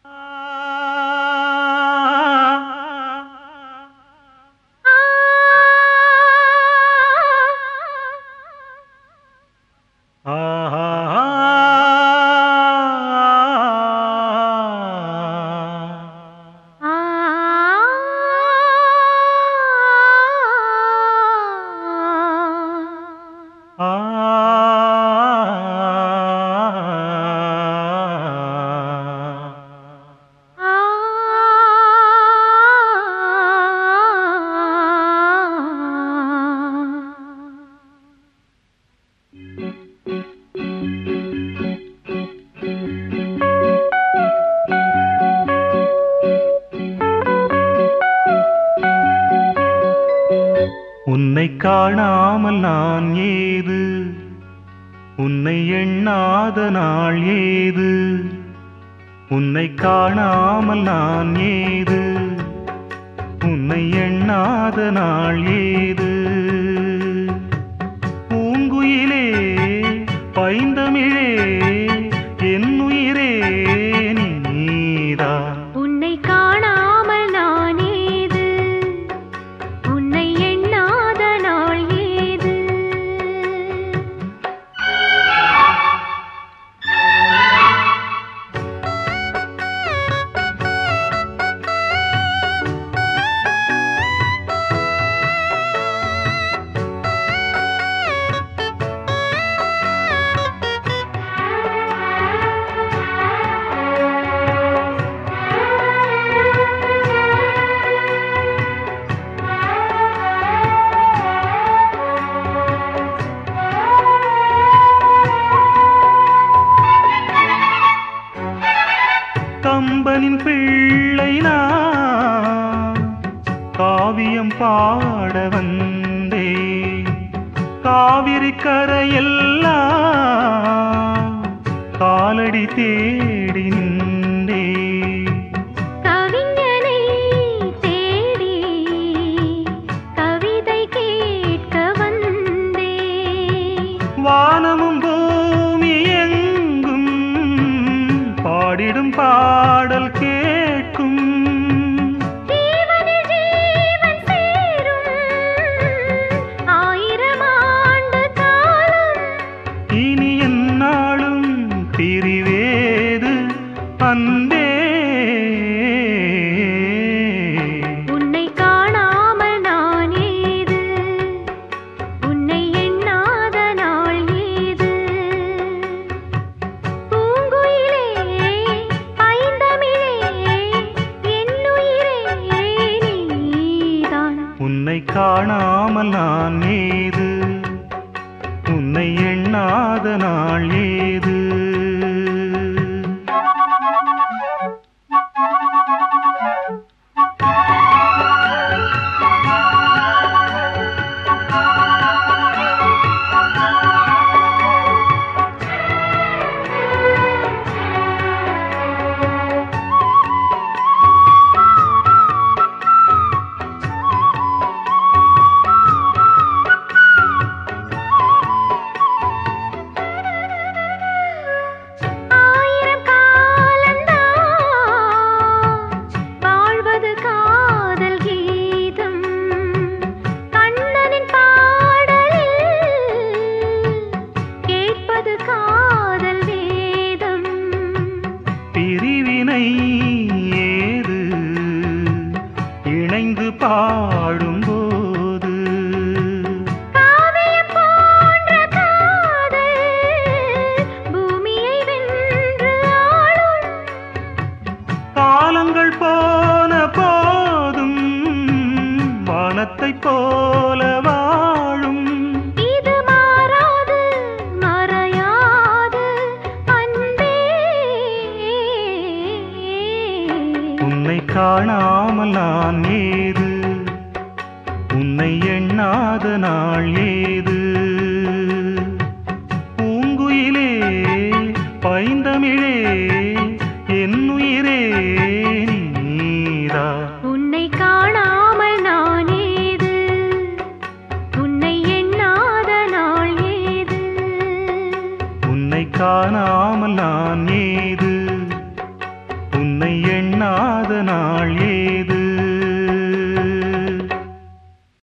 உன்னை காணாமல் நான் ஏது உன்னை எண்ணாத நாள் ஏது உன்னை காணாமல் நான் ஏது உன்னை எண்ணாத நாள் ஏது பூங்குயிலே பைந்தமிழே என் உயிரே நீதான் உன்னை காணாமல் நான் ஏது உன்னை எண்ணாத நாள் ஏது கம்பனின் பிள்ளை நான் காவியம் பாட வந்தே காவிரி கரையெல்லாம் காலடி தேடி நின்றே கவிஞனை தேடி கவிதை கேட்க வந்தே வானமும் பூமி எங்கும் பாடிடும் பாடல் கேட்கும் ஜீவனில் ஜீவன் சேரும் ஆயிரம் ஆண்டு காலம் இனி என்னாலும் பிரிவேது அன்பே உன்னை காணாமல் நான் ஏது உன்னை எண்ணாத நாள் ஏது பூங்குயிலே ஐந்தமிழே என்னுயிரே நீதான் உன்னை காணாமல் நான் ஏது உன்னை எண்ணாத நாள் ஏது ஆயிரம் காலந்தான் வாழ்வது காதல் கீதம் கண்ணனின் பாடலில் கேட்பது காதல் வேதம் பிரிவினை ஏது இணைந்து பாடும்போது காவியம் போன்ற காதல் பூமியை வென்று ஆளும் காலங்கள் போன போதும் வானத்தை போல வாழும் இது மாறாது மறையாது அன்பே உன்னை காணாமல் நான் ஏது உன்னை எண்ணாத நாள் ஏது பூங்குயிலே பைந்தமிழே என் உயிரே நீதா உன்னை காணாமல் நான் ஏது உன்னை எண்ணாத நாள் ஏது உன்னை காணாமல் நான் ஏது உன்னை உன்னை எண்ணாத நாள் ஏது